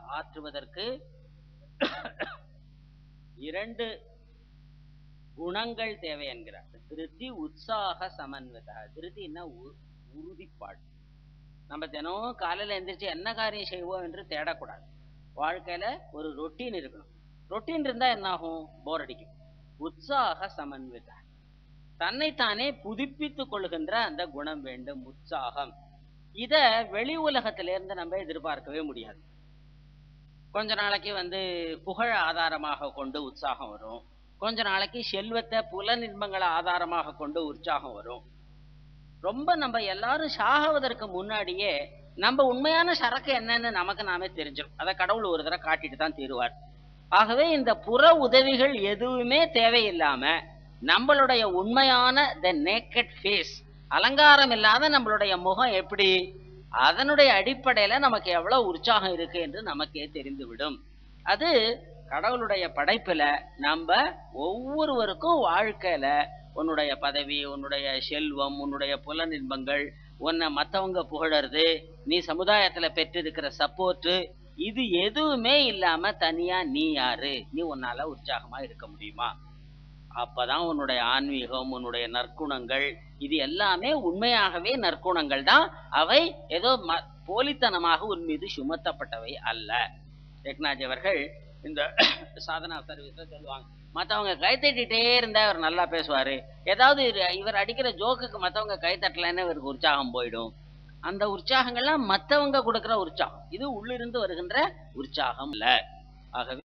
ஆற்றுவதற்கு இரண்டு குணங்கள் தேவை என்கிறார் திருத்தி உற்சாக சமன்விதா திருத்தின்னா உ- உறுதிப்பாடு நம்ம தினமும் காலையில எந்திரிச்சு என்ன காரியம் செய்வோம் என்று தேடக்கூடாது வாழ்க்கையில ஒரு ரொட்டீன் இருக்கணும் ரொட்டீன் இருந்தா என்ன ஆகும் போர் அடிக்கும் உற்சாக சமன்விதா தன்னைத்தானே புதுப்பித்துக் கொள்கின்ற அந்த குணம் வேண்டும் உற்சாகம் இத வெளி உலகத்திலிருந்து நம்ம எதிர்பார்க்கவே முடியாது கொஞ்ச நாளைக்கு வந்து புகழ் ஆதாரமாக கொண்டு உற்சாகம் வரும் கொஞ்ச நாளைக்கு செல்வத்தை புலனின்பங்களை ஆதாரமாக கொண்டு உற்சாகம் வரும் ரொம்ப நம்ம எல்லாரும் சாகுவதற்கு முன்னாடியே நம்ம உண்மையான சரக்கு என்னன்னு நமக்கு நாமே தெரிஞ்சிடும் அதை கடவுள் ஒரு தடவை காட்டிட்டு தான் தீருவார் ஆகவே இந்த புற உதவிகள் எதுவுமே தேவையில்லாம நம்மளுடைய உண்மையான த நேக்கட் ஃபேஸ் அலங்காரம் இல்லாத நம்மளுடைய முகம் எப்படி அதனுடைய அடிப்படையில நமக்கு எவ்வளவு உற்சாகம் இருக்கு என்று நமக்கே தெரிந்துவிடும் அது கடவுளுடைய படைப்புல நம்ம ஒவ்வொருவருக்கும் வாழ்க்கையில உன்னுடைய பதவி உன்னுடைய செல்வம் உன்னுடைய புலனின்பங்கள் உன்னை மத்தவங்க புகழறது நீ சமுதாயத்துல பெற்றிருக்கிற சப்போர்ட் இது எதுவுமே இல்லாம தனியா நீ யாரு நீ உன்னால உற்சாகமா இருக்க முடியுமா அப்பதான் உன்னுடைய ஆன்மீகம் உன்னுடைய நற்குணங்கள் இது எல்லாமே உண்மையாகவே நற்குணங்கள் தான் அவை ஏதோ ம- போலித்தனமாக உன் மீது சுமத்தப்பட்டவை அல்ல டெக்னாலஜி அவர்கள் இந்த சாதனா சர்வீஸ்ல சொல்லுவாங்க மத்தவங்க கை தட்டிட்டே இருந்தா இவர் நல்லா பேசுவாரு ஏதாவது இவர் இவர் அடிக்கிற ஜோக்குக்கு மத்தவங்க கை தட்டலைன்னு இவருக்கு உற்சாகம் போயிடும் அந்த உற்சாகங்கள்லாம் மத்தவங்க கொடுக்கிற உற்சாகம் இது உள்ளிருந்து வருகின்ற உற்சாகம் இல்ல ஆகவே